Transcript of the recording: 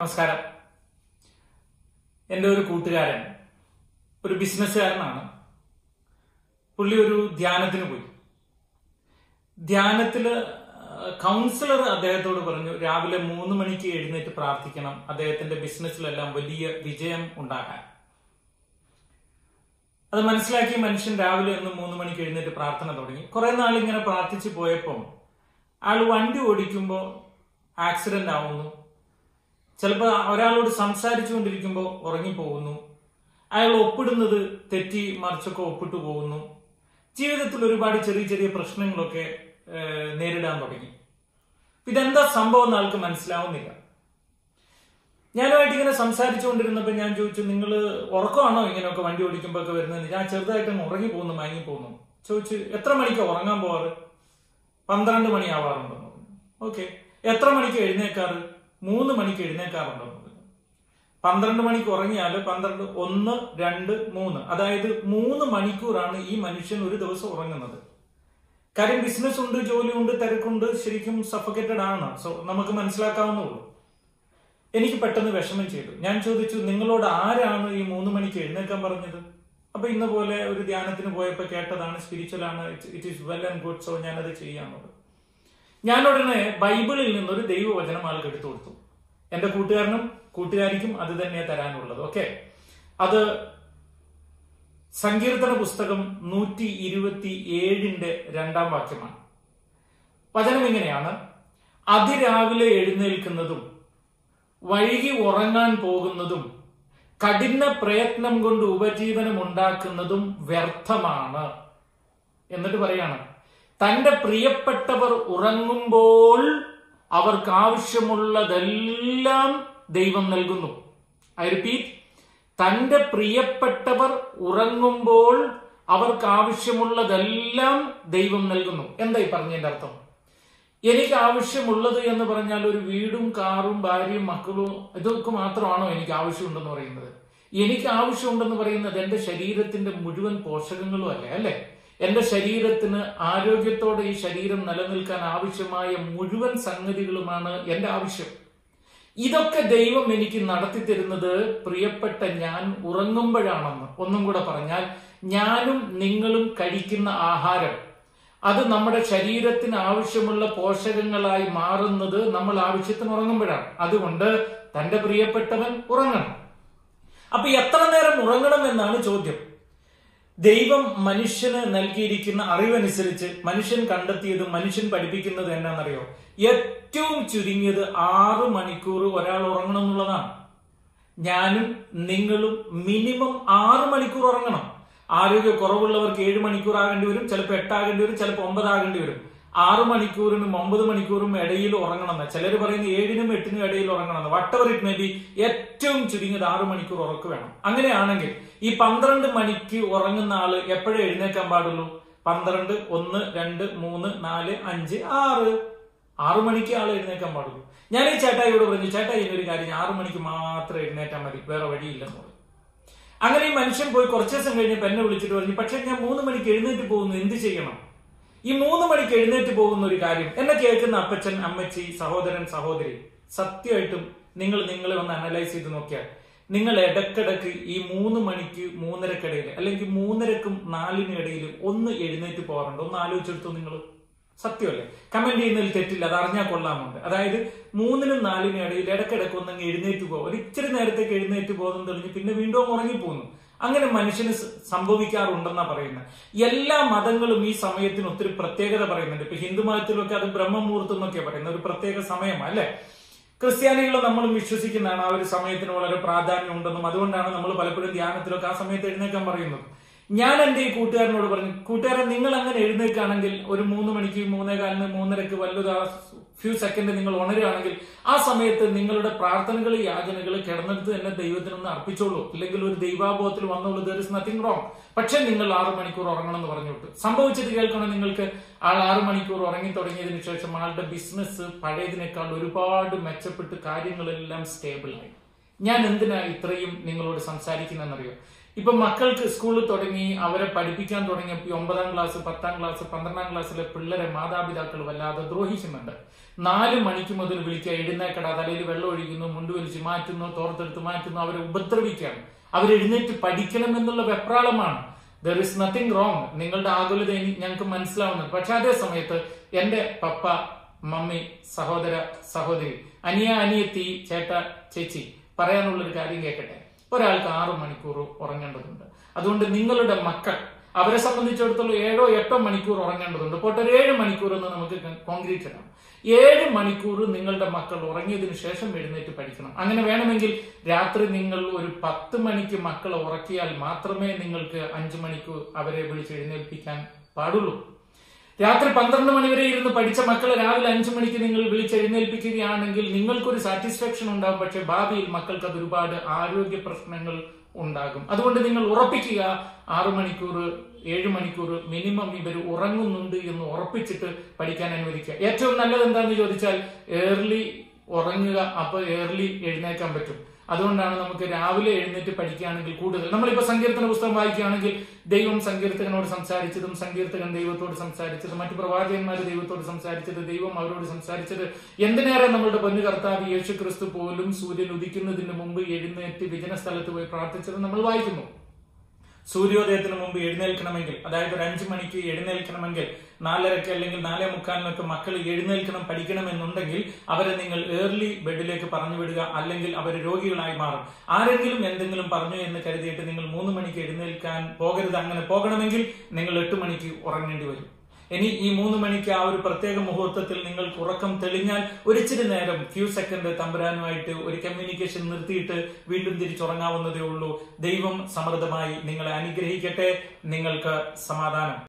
നമസ്കാരം എൻ്റെ ഒരു കൂട്ടുകാരൻ ഒരു ബിസിനസ്സുകാരനാണ് പുള്ളി ഒരു ധ്യാനത്തിന് പോയി ധ്യാനത്തില് കൗൺസിലർ അദ്ദേഹത്തോട് പറഞ്ഞു രാവിലെ മൂന്ന് മണിക്ക് എഴുന്നേറ്റ് പ്രാർത്ഥിക്കണം അദ്ദേഹത്തിന്റെ ബിസിനസ്സിലെല്ലാം വലിയ വിജയം ഉണ്ടാകാൻ അത് മനസ്സിലാക്കിയ മനുഷ്യൻ രാവിലെ ഒന്ന് മൂന്ന് മണിക്ക് എഴുന്നേറ്റ് പ്രാർത്ഥന തുടങ്ങി കുറെ നാൾ ഇങ്ങനെ പ്രാർത്ഥിച്ചു പോയപ്പോൾ ആൾ വണ്ടി ഓടിക്കുമ്പോൾ ആക്സിഡന്റ് ആവുന്നു ചിലപ്പോൾ ഒരാളോട് സംസാരിച്ചുകൊണ്ടിരിക്കുമ്പോൾ ഉറങ്ങിപ്പോകുന്നു അയാൾ ഒപ്പിടുന്നത് തെറ്റി മറിച്ചൊക്കെ ഒപ്പിട്ടു പോകുന്നു ജീവിതത്തിൽ ഒരുപാട് ചെറിയ ചെറിയ പ്രശ്നങ്ങളൊക്കെ ഏഹ്, നേരിടാൻ തുടങ്ങി ഇതെന്താ സംഭവം എന്ന് ആൾക്ക് മനസ്സിലാവുന്നില്ല ഞാനുമായിട്ട് ഇങ്ങനെ സംസാരിച്ചുകൊണ്ടിരുന്നപ്പോൾ ഞാൻ ചോദിച്ചു നിങ്ങൾ ഉറക്കമാണോ ഇങ്ങനെയൊക്കെ വണ്ടി ഓടിക്കുമ്പോൾ ഒക്കെ വരുന്നത് ഞാൻ ചെറുതായിട്ട് അങ്ങ് ഉറങ്ങി പോകുന്നു മയങ്ങി പോകുന്നു ചോദിച്ചു എത്ര മണിക്കാണ് ഉറങ്ങാൻ പോവാറ് പന്ത്രണ്ട് മണിയാവാറുണ്ടെന്ന് പറഞ്ഞു ഓക്കെ എത്ര മണിക്ക് എഴുന്നേക്കാറ് മൂന്ന് മണിക്ക് എഴുന്നേക്കാറുണ്ടെന്ന് പറഞ്ഞു പന്ത്രണ്ട് മണിക്ക് ഉറങ്ങിയാൽ പന്ത്രണ്ട് ഒന്ന് രണ്ട് മൂന്ന് അതായത് മൂന്ന് മണിക്കൂറാണ് ഈ മനുഷ്യൻ ഒരു ദിവസം ഉറങ്ങുന്നത് കാര്യം ബിസിനസ് ഉണ്ട് ജോലിയുണ്ട് തിരക്കുണ്ട് ശരിക്കും സഫക്കേറ്റഡ് ആണ് സോ നമുക്ക് മനസ്സിലാക്കാവുന്നുള്ളൂ എനിക്ക് പെട്ടെന്ന് വിഷമം ചെയ്തു ഞാൻ ചോദിച്ചു നിങ്ങളോട് ആരാണ് ഈ മൂന്ന് മണിക്ക് എഴുന്നേക്കാൻ പറഞ്ഞത് അപ്പൊ ഇന്ന പോലെ ഒരു ധ്യാനത്തിന് പോയപ്പോ കേട്ടതാണ് സ്പിരിച്വൽ ആണ് it is well and good so ഞാനത് ചെയ്യാമെന്നത് ഞാൻ ഉടനെ ബൈബിളിൽ നിന്നൊരു ദൈവവചനം ആൾക്ക് എടുത്തു കൊടുത്തു എന്റെ കൂട്ടുകാരനും കൂട്ടുകാരിക്കും അത് തന്നെ തരാനുള്ളത് ഓക്കെ അത് സങ്കീർത്തന പുസ്തകം നൂറ്റി ഇരുപത്തി ഏഴിന്റെ രണ്ടാം വാക്യമാണ് വചനം ഇങ്ങനെയാണ് അതിരാവിലെ എഴുന്നേൽക്കുന്നതും വൈകി ഉറങ്ങാൻ പോകുന്നതും കഠിന പ്രയത്നം കൊണ്ട് ഉപജീവനം ഉണ്ടാക്കുന്നതും വ്യർത്ഥമാണ് എന്നിട്ട് പറയാണ് തന്റെ പ്രിയപ്പെട്ടവർ ഉറങ്ങുമ്പോൾ അവർക്ക് ആവശ്യമുള്ളതെല്ലാം ദൈവം നൽകുന്നു ഐ റിപ്പീറ്റ് തന്റെ പ്രിയപ്പെട്ടവർ ഉറങ്ങുമ്പോൾ അവർക്ക് ആവശ്യമുള്ളതെല്ലാം ദൈവം നൽകുന്നു എന്താ ഈ പറഞ്ഞതിന്റെ അർത്ഥം എനിക്ക് ആവശ്യമുള്ളത് എന്ന് പറഞ്ഞാൽ ഒരു വീടും കാറും ഭാര്യയും മക്കളും ഇതൊക്കെ മാത്രമാണോ എനിക്ക് ആവശ്യമുണ്ടെന്ന് പറയുന്നത് എനിക്ക് ആവശ്യമുണ്ടെന്ന് പറയുന്നത് എന്റെ ശരീരത്തിന്റെ മുഴുവൻ പോഷകങ്ങളും അല്ലേ അല്ലെ എന്റെ ശരീരത്തിന് ആരോഗ്യത്തോടെ ഈ ശരീരം നിലനിൽക്കാൻ ആവശ്യമായ മുഴുവൻ സംഗതികളുമാണ് എന്റെ ആവശ്യം ഇതൊക്കെ ദൈവം എനിക്ക് നടത്തി തരുന്നത് പ്രിയപ്പെട്ട ഞാൻ ഉറങ്ങുമ്പോഴാണെന്ന് ഒന്നും കൂടെ പറഞ്ഞാൽ ഞാനും നിങ്ങളും കഴിക്കുന്ന ആഹാരം അത് നമ്മുടെ ശരീരത്തിന് ആവശ്യമുള്ള പോഷകങ്ങളായി മാറുന്നത് നമ്മൾ ആവശ്യത്തിന് ഉറങ്ങുമ്പോഴാണ് അതുകൊണ്ട് തന്റെ പ്രിയപ്പെട്ടവൻ ഉറങ്ങണം അപ്പൊ എത്ര നേരം ഉറങ്ങണം എന്നാണ് ചോദ്യം ദൈവം മനുഷ്യന് നൽകിയിരിക്കുന്ന അറിവനുസരിച്ച് മനുഷ്യൻ കണ്ടെത്തിയതും മനുഷ്യൻ പഠിപ്പിക്കുന്നത് എന്നാണെന്നറിയോ ഏറ്റവും ചുരുങ്ങിയത് ആറ് മണിക്കൂർ ഒരാൾ ഉറങ്ങണം എന്നുള്ളതാണ് ഞാനും നിങ്ങളും മിനിമം ആറ് മണിക്കൂർ ഉറങ്ങണം ആരോഗ്യ കുറവുള്ളവർക്ക് ഏഴ് മണിക്കൂർ ആകേണ്ടി വരും ചിലപ്പോൾ എട്ടാകേണ്ടി വരും ചിലപ്പോൾ ഒമ്പതാകേണ്ടി വരും ആറ് മണിക്കൂറിനും ഒമ്പത് മണിക്കൂറും ഇടയിൽ ഉറങ്ങണം എന്ന് ചിലർ പറയുന്നത് ഏഴിനും എട്ടിനും ഇടയിൽ ഉറങ്ങണം എന്ന് വട്ടവർ ഇറ്റ് മേ ബി ഏറ്റവും ചുരുങ്ങിയത് ആറ് മണിക്കൂർ ഉറക്ക് വേണം അങ്ങനെയാണെങ്കിൽ ഈ പന്ത്രണ്ട് മണിക്ക് ഉറങ്ങുന്ന ആള് എപ്പോഴേ എഴുന്നേക്കാൻ പാടുള്ളൂ പന്ത്രണ്ട് ഒന്ന് രണ്ട് മൂന്ന് നാല് അഞ്ച് ആറ് ആറു മണിക്ക് ആൾ എഴുന്നേക്കാൻ പാടുള്ളൂ ഞാൻ ഈ ചേട്ടായിയോട് പറഞ്ഞു ചേട്ടായി ഒരു കാര്യം ആറു മണിക്ക് മാത്രം എഴുന്നേറ്റാൽ മതി വേറെ വഴിയില്ലെന്ന് പറഞ്ഞു അങ്ങനെ ഈ മനുഷ്യൻ പോയി കുറച്ച് ദിവസം കഴിഞ്ഞപ്പോൾ എന്നെ വിളിച്ചിട്ട് പറഞ്ഞു പക്ഷെ ഞാൻ മൂന്ന് മണിക്ക് എഴുന്നേറ്റ് പോകുന്നു എന്ത് ചെയ്യണം ഈ മൂന്ന് മണിക്ക് എഴുന്നേറ്റ് പോകുന്ന ഒരു കാര്യം എന്നെ കേൾക്കുന്ന അപ്പച്ചൻ അമ്മച്ചി സഹോദരൻ സഹോദരി സത്യമായിട്ടും നിങ്ങൾ നിങ്ങളെ ഒന്ന് അനലൈസ് ചെയ്ത് നോക്കിയാൽ നിങ്ങൾ ഇടക്കിടക്ക് ഈ മൂന്ന് മണിക്ക് മൂന്നരക്കിടയിൽ അല്ലെങ്കിൽ മൂന്നരക്കും നാലിനും ഇടയിൽ ഒന്ന് എഴുന്നേറ്റ് പോകാറുണ്ട് ഒന്ന് ആലോചിച്ചെടുത്തു നിങ്ങൾ സത്യമല്ലേ കമന്റ് ചെയ്യുന്നതിൽ തെറ്റില്ല അത് അറിഞ്ഞാൽ കൊള്ളാമുണ്ട് അതായത് മൂന്നിനും നാലിനും ഇടയിൽ ഇടക്കിടക്ക് ഒന്നങ്ങ് എഴുന്നേറ്റ് പോകും ഒരു ഇച്ചിരി നേരത്തേക്ക് എഴുന്നേറ്റ് പോകുന്നത് തെളിഞ്ഞ് പിന്നെ വീണ്ടും അങ്ങ് ഉറങ്ങിപ്പോകുന്നു അങ്ങനെ മനുഷ്യന് സ- സംഭവിക്കാറുണ്ടെന്നാ പറയുന്നത് എല്ലാ മതങ്ങളും ഈ സമയത്തിന് ഒത്തിരി പ്രത്യേകത പറയുന്നുണ്ട് ഇപ്പൊ ഹിന്ദു മതത്തിലൊക്കെ അത് ബ്രഹ്മമുഹൂർത്തം എന്നൊക്കെയാ പറയുന്നത് ഒരു പ്രത്യേക സമയമാണ് അല്ലെ ക്രിസ്ത്യാനികൾ നമ്മളും വിശ്വസിക്കുന്നതാണ് ആ ഒരു സമയത്തിന് വളരെ പ്രാധാന്യം ഉണ്ടെന്നും അതുകൊണ്ടാണ് നമ്മൾ പലപ്പോഴും ധ്യാനത്തിലൊക്കെ ആ സമയത്ത് എഴുന്നേക്കാൻ പറയുന്നത് ഞാൻ എന്റെ ഈ കൂട്ടുകാരനോട് പറഞ്ഞു കൂട്ടുകാരൻ നിങ്ങൾ അങ്ങനെ എഴുന്നേൽക്കുകയാണെങ്കിൽ ഒരു മൂന്ന് മണിക്ക് മൂന്നേ കാലിന് മൂന്നരക്ക് വല്ലത് ആ ഫ്യൂ സെക്കൻഡ് നിങ്ങൾ ഉണരുകയാണെങ്കിൽ ആ സമയത്ത് നിങ്ങളുടെ പ്രാർത്ഥനകൾ യാചനകൾ കിടന്നെടുത്ത് തന്നെ ദൈവത്തിനൊന്ന് അർപ്പിച്ചോളൂ ഇല്ലെങ്കിൽ ഒരു ദൈവാബോധത്തിൽ വന്നോളൂ ദർ ഇസ് നത്തിങ് റോങ് പക്ഷെ നിങ്ങൾ ആറ് മണിക്കൂർ ഉറങ്ങണം എന്ന് പറഞ്ഞു വിട്ടു സംഭവിച്ചത് കേൾക്കണം നിങ്ങൾക്ക് ആൾ ആറ് മണിക്കൂർ ഉറങ്ങി തുടങ്ങിയതിനു ശേഷം ആളുടെ ബിസിനസ് പഴയതിനേക്കാൾ ഒരുപാട് മെച്ചപ്പെട്ട് കാര്യങ്ങളെല്ലാം സ്റ്റേബിൾ ആയി ഞാൻ എന്തിനാ ഇത്രയും നിങ്ങളോട് സംസാരിക്കുന്നതെന്നറിയോ ഇപ്പൊ മക്കൾക്ക് സ്കൂളിൽ തുടങ്ങി അവരെ പഠിപ്പിക്കാൻ തുടങ്ങിയപ്പോൾ ഈ ഒമ്പതാം ക്ലാസ് പത്താം ക്ലാസ് പന്ത്രണ്ടാം ക്ലാസ്സിലെ പിള്ളേരെ മാതാപിതാക്കൾ വല്ലാതെ ദ്രോഹിക്കുന്നുണ്ട് നാല് മണിക്ക് മുതൽ വിളിക്കുക എഴുന്നേക്കട തലയിൽ വെള്ളം ഒഴിക്കുന്നു മുണ്ട് വലിച്ച് മാറ്റുന്നു തോർത്തെടുത്ത് മാറ്റുന്നു അവരെ ഉപദ്രവിക്കുകയാണ് അവരെഴുന്നേറ്റ് പഠിക്കണമെന്നുള്ള വെപ്രാളമാണ് ദർ ഇസ് നത്തിങ് റോങ് നിങ്ങളുടെ ആകുലത എനിക്ക് ഞങ്ങൾക്ക് മനസ്സിലാവുന്നുണ്ട് പക്ഷെ അതേ സമയത്ത് എന്റെ പപ്പ മമ്മി സഹോദര സഹോദരി അനിയ അനിയത്തി ചേട്ട ചേച്ചി പറയാനുള്ള ഒരു കാര്യം കേൾക്കട്ടെ ഒരാൾക്ക് ആറു മണിക്കൂർ ഉറങ്ങേണ്ടതുണ്ട് അതുകൊണ്ട് നിങ്ങളുടെ മക്കൾ അവരെ സംബന്ധിച്ചിടത്തോളം ഏഴോ എട്ടോ മണിക്കൂർ ഉറങ്ങേണ്ടതുണ്ട് പോട്ടെ ഒരു ഏഴ് മണിക്കൂർ എന്ന് നമുക്ക് കോൺക്രീറ്റ് ഇടാം ഏഴ് മണിക്കൂർ നിങ്ങളുടെ മക്കൾ ഉറങ്ങിയതിനു ശേഷം എഴുന്നേറ്റ് പഠിക്കണം അങ്ങനെ വേണമെങ്കിൽ രാത്രി നിങ്ങൾ ഒരു പത്ത് മണിക്ക് മക്കളെ ഉറക്കിയാൽ മാത്രമേ നിങ്ങൾക്ക് അഞ്ചു മണിക്ക് അവരെ വിളിച്ച് എഴുന്നേൽപ്പിക്കാൻ പാടുള്ളൂ രാത്രി പന്ത്രണ്ട് മണി വരെ ഇരുന്ന് പഠിച്ച മക്കളെ രാവിലെ അഞ്ചു മണിക്ക് നിങ്ങൾ വിളിച്ചെഴുന്നേൽപ്പിക്കുകയാണെങ്കിൽ നിങ്ങൾക്കൊരു സാറ്റിസ്ഫാക്ഷൻ ഉണ്ടാകും പക്ഷെ ഭാവിയിൽ മക്കൾക്ക് അത് ഒരുപാട് ആരോഗ്യ പ്രശ്നങ്ങൾ ഉണ്ടാകും അതുകൊണ്ട് നിങ്ങൾ ഉറപ്പിക്കുക ആറു മണിക്കൂർ ഏഴ് മണിക്കൂർ മിനിമം ഇവർ ഉറങ്ങുന്നുണ്ട് എന്ന് ഉറപ്പിച്ചിട്ട് പഠിക്കാൻ അനുവദിക്കുക ഏറ്റവും നല്ലത് എന്താണെന്ന് ചോദിച്ചാൽ ഏർലി ഉറങ്ങുക അപ്പൊ ഏർലി എഴുന്നേക്കാൻ പറ്റും അതുകൊണ്ടാണ് നമുക്ക് രാവിലെ എഴുന്നേറ്റ് പഠിക്കുകയാണെങ്കിൽ കൂടുതൽ നമ്മളിപ്പോ സങ്കീർത്തന പുസ്തകം വായിക്കുകയാണെങ്കിൽ ദൈവം സങ്കീർത്തകനോട് സംസാരിച്ചതും സങ്കീർത്തകൻ ദൈവത്തോട് സംസാരിച്ചതും മറ്റു പ്രവാചകന്മാർ ദൈവത്തോട് സംസാരിച്ചത് ദൈവം അവരോട് സംസാരിച്ചത് എന്തിനേറെ നമ്മളുടെ പൊന്നു കർത്താവ് യേശു ക്രിസ്തു പോലും സൂര്യൻ ഉദിക്കുന്നതിന് മുമ്പ് എഴുന്നേറ്റ് വിജന സ്ഥലത്ത് പോയി പ്രാർത്ഥിച്ചത് നമ്മൾ വായിക്കുന്നു സൂര്യോദയത്തിന് മുമ്പ് എഴുന്നേൽക്കണമെങ്കിൽ അതായത് ഒരു അഞ്ചു മണിക്ക് എഴുന്നേൽക്കണമെങ്കിൽ നാലരക്ക് അല്ലെങ്കിൽ നാലേ മുക്കാലിനൊക്കെ മക്കൾ എഴുന്നേൽക്കണം പഠിക്കണമെന്നുണ്ടെങ്കിൽ അവരെ നിങ്ങൾ ഏർലി ബെഡിലേക്ക് പറഞ്ഞു വിടുക അല്ലെങ്കിൽ അവർ രോഗികളായി മാറും ആരെങ്കിലും എന്തെങ്കിലും പറഞ്ഞു എന്ന് കരുതിയിട്ട് നിങ്ങൾ മൂന്ന് മണിക്ക് എഴുന്നേൽക്കാൻ പോകരുത് അങ്ങനെ പോകണമെങ്കിൽ നിങ്ങൾ എട്ട് മണിക്ക് ഉറങ്ങേണ്ടി വരും ഇനി ഈ മൂന്ന് മണിക്ക് ആ ഒരു പ്രത്യേക മുഹൂർത്തത്തിൽ നിങ്ങൾക്ക് ഉറക്കം തെളിഞ്ഞാൽ ഒരിച്ചിരി നേരം ഫ്യൂ സെക്കൻഡ് തമ്പുരാനുമായിട്ട് ഒരു കമ്മ്യൂണിക്കേഷൻ നിർത്തിയിട്ട് വീണ്ടും തിരിച്ചുറങ്ങാവുന്നതേ ഉള്ളൂ ദൈവം സമൃദ്ധമായി നിങ്ങളെ അനുഗ്രഹിക്കട്ടെ നിങ്ങൾക്ക് സമാധാനം